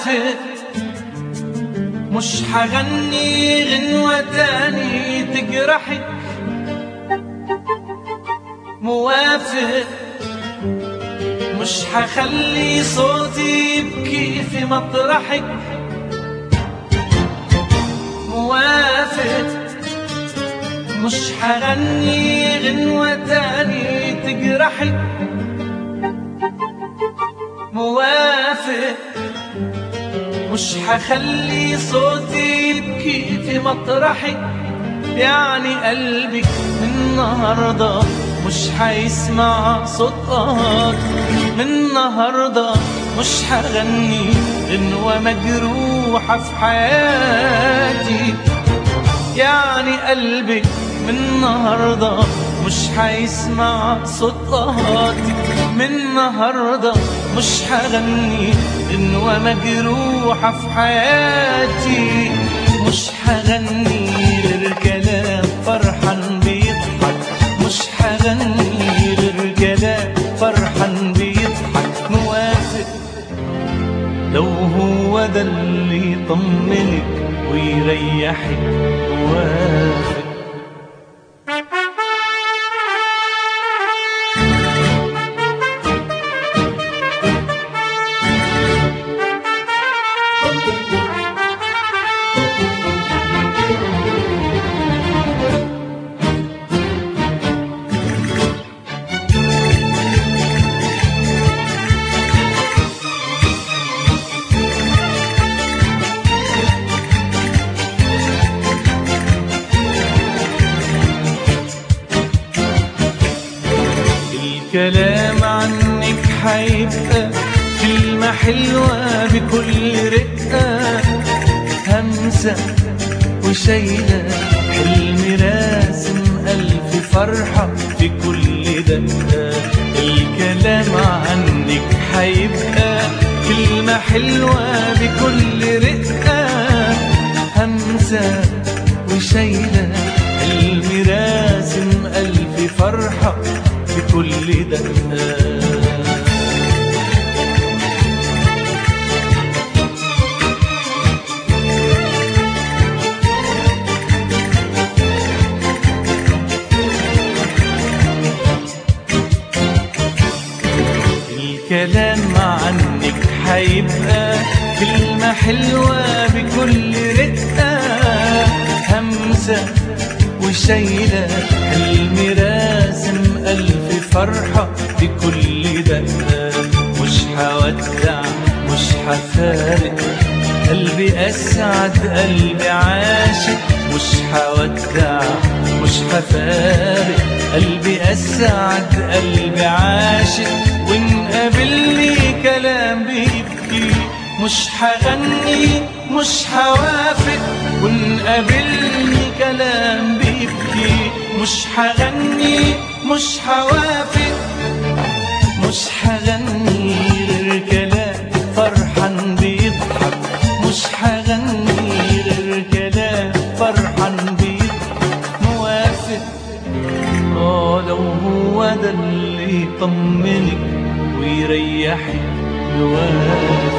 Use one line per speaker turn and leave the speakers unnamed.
موافق مش حغني غنوة تاني تجرحك موافق مش حخلي صوتي يبكي في مطرحك موافق مش حغني غنوة تاني تجرحك موافق مش حخلي صوتي يبكي في مطرحك يعني قلبك من النهاردة مش حيسمع صوت قهرك من النهاردة مش حغني غنوة مجروحة في حياتي يعني قلبك من النهاردة مش حيسمع صوت قهاتك من النهاردة مش حغني غنوة مجروحة في حياتي مش حغني غير كلام فرحان بيضحك مش حغني غير كلام فرحان بيضحك موافق لو هو ده اللي يطمنك ويريحك موافق الكلام عنك حيبقى كلمة حلوة بكل رقة همسة وشايلة حلم راسم ألف فرحة في كل دقة الكلام عنك حيبقى كلمة حلوة بكل رقة همسة وشايلة حلم راسم ألف فرحة في كل دقة الكلام عنك حيبقى كلمة حلوة بكل رقة همسة وشايلة حلم راسم ألف فرحة بكل دقة مش حودع مش حفارق قلبي أسعد قلبي عاشق مش حودع مش حفارق قلبي أسعد قلبي عاشق وإن قابلني كلام بيبكي مش حغني مش حوافق وإن قابلني كلام بيبكي مش حغني مش حوافق مش حغني غير كلام فرحان بيضحك مش حغني غير كلام فرحان بيضحك موافق اه لو هو ده اللي يطمنك ويريحك موافق